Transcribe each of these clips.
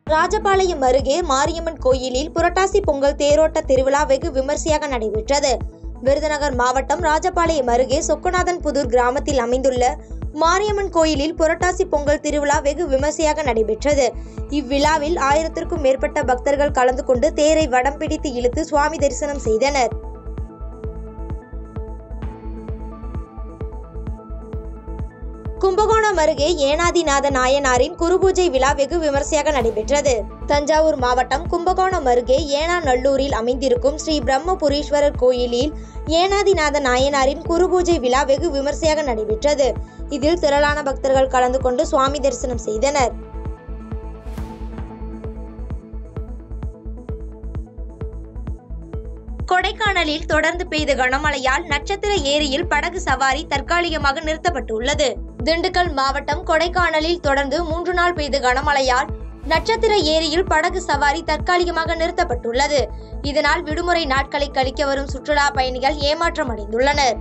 ராஜபாளையம் அருகே மாரியம்மன் கோயிலில் புரட்டாசி பொங்கல் தேரோட்ட திருவிழா வெகு விமர்சையாக நடைபெற்றது விருதுநகர் மாவட்டம் ராஜபாளையம் அருகே சொக்குநாதன் புதூர் கிராமத்தில் அமைந்துள்ள மாரியம்மன் கோயிலில் புரட்டாசி பொங்கல் திருவிழா வெகு விமர்சையாக நடைபெற்றது இவ்விழாவில் ஆயிரத்திற்கும் மேற்பட்ட பக்தர்கள் கலந்து கொண்டு தேரை வடம் பிடித்து இழுத்து சுவாமி தரிசனம் செய்தனர் கும்பகோணம் அருகே ஏனாதிநாத நாயனாரின் குருபூஜை விழா வெகு விமர்சையாக நடைபெற்றது தஞ்சாவூர் மாவட்டம் கும்பகோணம் அருகே ஏனாநல்லூரில் அமைந்திருக்கும் ஸ்ரீ பிரம்மபுரீஸ்வரர் கோயிலில் ஏனாதிநாத நாயனாரின் குருபூஜை விழா வெகு விமர்சையாக நடைபெற்றது இதில் திரளான பக்தர்கள் கலந்து கொண்டு சுவாமி தரிசனம் செய்தனர் கொடைக்கானலில் தொடர்ந்து பெய்த கனமழையால் நட்சத்திர ஏரியில் படகு சவாரி தற்காலிகமாக நிறுத்தப்பட்டுள்ளது திண்டுக்கல் மாவட்டம் கொடைக்கானலில் தொடர்ந்து மூன்று நாள் பெய்த கனமழையால் நட்சத்திர ஏரியில் படகு சவாரி தற்காலிகமாக நிறுத்தப்பட்டுள்ளது இதனால் விடுமுறை நாட்களை கழிக்க வரும் சுற்றுலா பயணிகள் ஏமாற்றம் அடைந்துள்ளனர்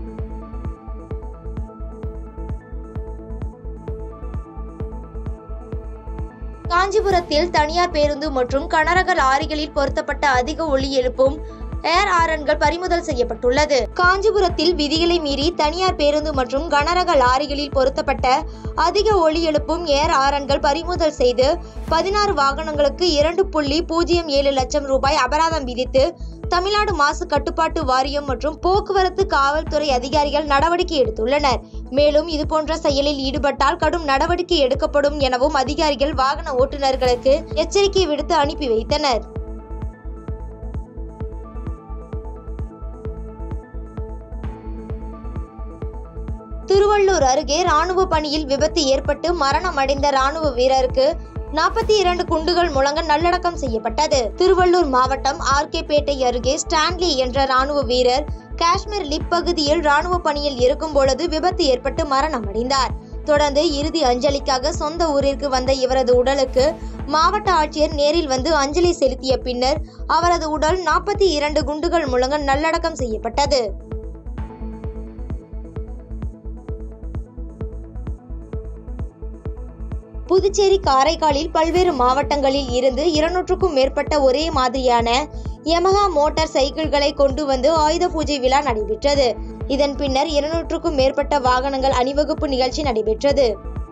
காஞ்சிபுரத்தில் தனியார் பேருந்து மற்றும் கனரக லாரிகளில் பொருத்தப்பட்ட அதிக ஒலி எழுப்பும் ஏர் ஆரன்கள் பறிமுதல் செய்யப்பட்டுள்ளது காஞ்சிபுரத்தில் விதிகளை மீறி தனியார் பேருந்து மற்றும் கனரக லாரிகளில் பொருத்தப்பட்ட அதிக ஒலி எழுப்பும் ஏர் ஆரன்கள் பறிமுதல் செய்து பதினாறு வாகனங்களுக்கு இரண்டு புள்ளி பூஜ்ஜியம் ஏழு லட்சம் ரூபாய் அபராதம் விதித்து தமிழ்நாடு மாசு கட்டுப்பாட்டு வாரியம் மற்றும் போக்குவரத்து காவல்துறை அதிகாரிகள் நடவடிக்கை எடுத்துள்ளனர் மேலும் இதுபோன்ற செயலில் ஈடுபட்டால் கடும் நடவடிக்கை எடுக்கப்படும் எனவும் அதிகாரிகள் வாகன ஓட்டுநர்களுக்கு எச்சரிக்கை விடுத்து அனுப்பி வைத்தனர் திருவள்ளூர் அருகே ராணுவ பணியில் விபத்து ஏற்பட்டு மரணமடைந்த ராணுவ வீரருக்கு நாற்பத்தி இரண்டு குண்டுகள் முழங்க நல்லடக்கம் செய்யப்பட்டது திருவள்ளூர் மாவட்டம் ஆர்கேபேட்டை அருகே ஸ்டான்லி என்ற ராணுவ வீரர் காஷ்மீர் லிப் பகுதியில் ராணுவ பணியில் இருக்கும் பொழுது விபத்து ஏற்பட்டு மரணமடைந்தார் தொடர்ந்து இறுதி அஞ்சலிக்காக சொந்த ஊரிற்கு வந்த இவரது உடலுக்கு மாவட்ட ஆட்சியர் நேரில் வந்து அஞ்சலி செலுத்திய பின்னர் அவரது உடல் நாற்பத்தி இரண்டு குண்டுகள் முழங்க நல்லடக்கம் செய்யப்பட்டது புதுச்சேரி காரைக்காலில் பல்வேறு மாவட்டங்களில் இருந்து இருநூற்றுக்கும் மேற்பட்ட ஒரே மாதிரியான யமஹா மோட்டார் சைக்கிள்களை கொண்டு வந்து ஆயுத பூஜை விழா நடைபெற்றது இதன் பின்னர் இருநூற்றுக்கும் மேற்பட்ட வாகனங்கள் அணிவகுப்பு நிகழ்ச்சி நடைபெற்றது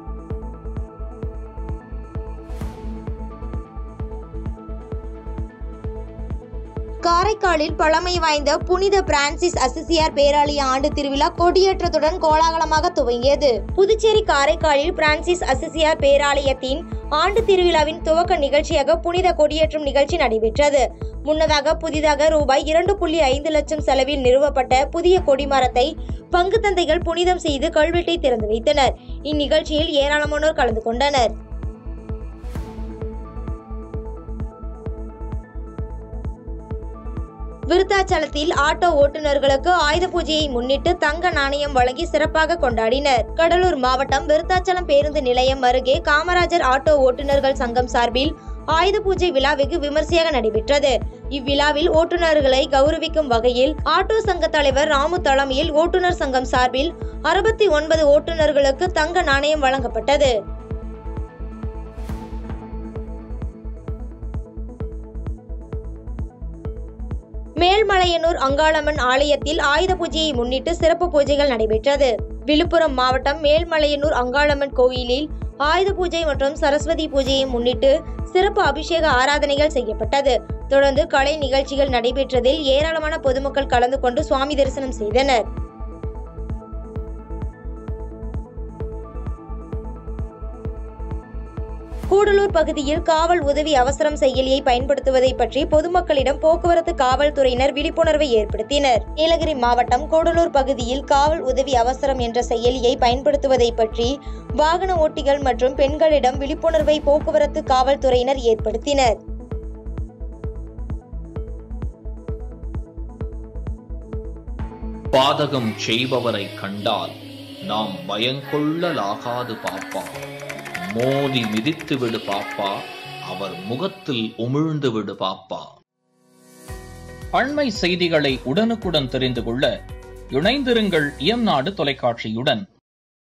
காரைக்காலில் பழமை வாய்ந்த புனித பிரான்சிஸ் அசிசியார் பேராலய ஆண்டு திருவிழா கொடியேற்றத்துடன் கோலாகலமாக துவங்கியது புதுச்சேரி காரைக்காலில் பிரான்சிஸ் அசிசியார் பேராலயத்தின் ஆண்டு திருவிழாவின் துவக்க நிகழ்ச்சியாக புனித கொடியேற்றும் நிகழ்ச்சி நடைபெற்றது முன்னதாக புதிதாக ரூபாய் இரண்டு புள்ளி ஐந்து லட்சம் செலவில் நிறுவப்பட்ட புதிய கொடிமரத்தை பங்கு தந்தைகள் புனிதம் செய்து கல்வெட்டை திறந்து வைத்தனர் இந்நிகழ்ச்சியில் ஏராளமானோர் கலந்து கொண்டனர் விருத்தாச்சலத்தில் ஆட்டோ ஓட்டுநர்களுக்கு ஆயுத பூஜையை முன்னிட்டு தங்க நாணயம் வழங்கி சிறப்பாக கொண்டாடினர் கடலூர் மாவட்டம் விருத்தாச்சலம் பேருந்து நிலையம் அருகே காமராஜர் ஆட்டோ ஓட்டுநர்கள் சங்கம் சார்பில் ஆயுத பூஜை விழா வெகு விமர்சையாக நடைபெற்றது இவ்விழாவில் ஓட்டுநர்களை கௌரவிக்கும் வகையில் ஆட்டோ சங்க தலைவர் ராமு தலைமையில் ஓட்டுநர் சங்கம் சார்பில் அறுபத்தி ஒன்பது ஓட்டுநர்களுக்கு தங்க நாணயம் வழங்கப்பட்டது மேல்மலையனூர் அங்காளம்மன் ஆலயத்தில் ஆயுத பூஜையை முன்னிட்டு சிறப்பு பூஜைகள் நடைபெற்றது விழுப்புரம் மாவட்டம் மேல்மலையனூர் அங்காளம்மன் கோயிலில் ஆயுத பூஜை மற்றும் சரஸ்வதி பூஜையை முன்னிட்டு சிறப்பு அபிஷேக ஆராதனைகள் செய்யப்பட்டது தொடர்ந்து கலை நிகழ்ச்சிகள் நடைபெற்றதில் ஏராளமான பொதுமக்கள் கலந்து கொண்டு சுவாமி தரிசனம் செய்தனர் கூடலூர் பகுதியில் காவல் உதவி அவசரம் செயலியை பயன்படுத்துவதை பற்றி பொதுமக்களிடம் போக்குவரத்து காவல்துறையினர் விழிப்புணர்வை ஏற்படுத்தினர் நீலகிரி மாவட்டம் கூடலூர் பகுதியில் காவல் உதவி அவசரம் என்ற செயலியை பயன்படுத்துவதை பற்றி வாகன ஓட்டிகள் மற்றும் பெண்களிடம் விழிப்புணர்வை போக்குவரத்து காவல்துறையினர் ஏற்படுத்தினர் பாதகம் செய்பவரை கண்டால் நாம் பயங்கொள்ளலாகாது பாப்பா மோதி மிதித்து விடு பாப்பா அவர் முகத்தில் உமிழ்ந்து விடு பாப்பா அண்மை செய்திகளை உடனுக்குடன் தெரிந்து கொள்ள இணைந்திருங்கள் இயம்நாடு தொலைக்காட்சியுடன்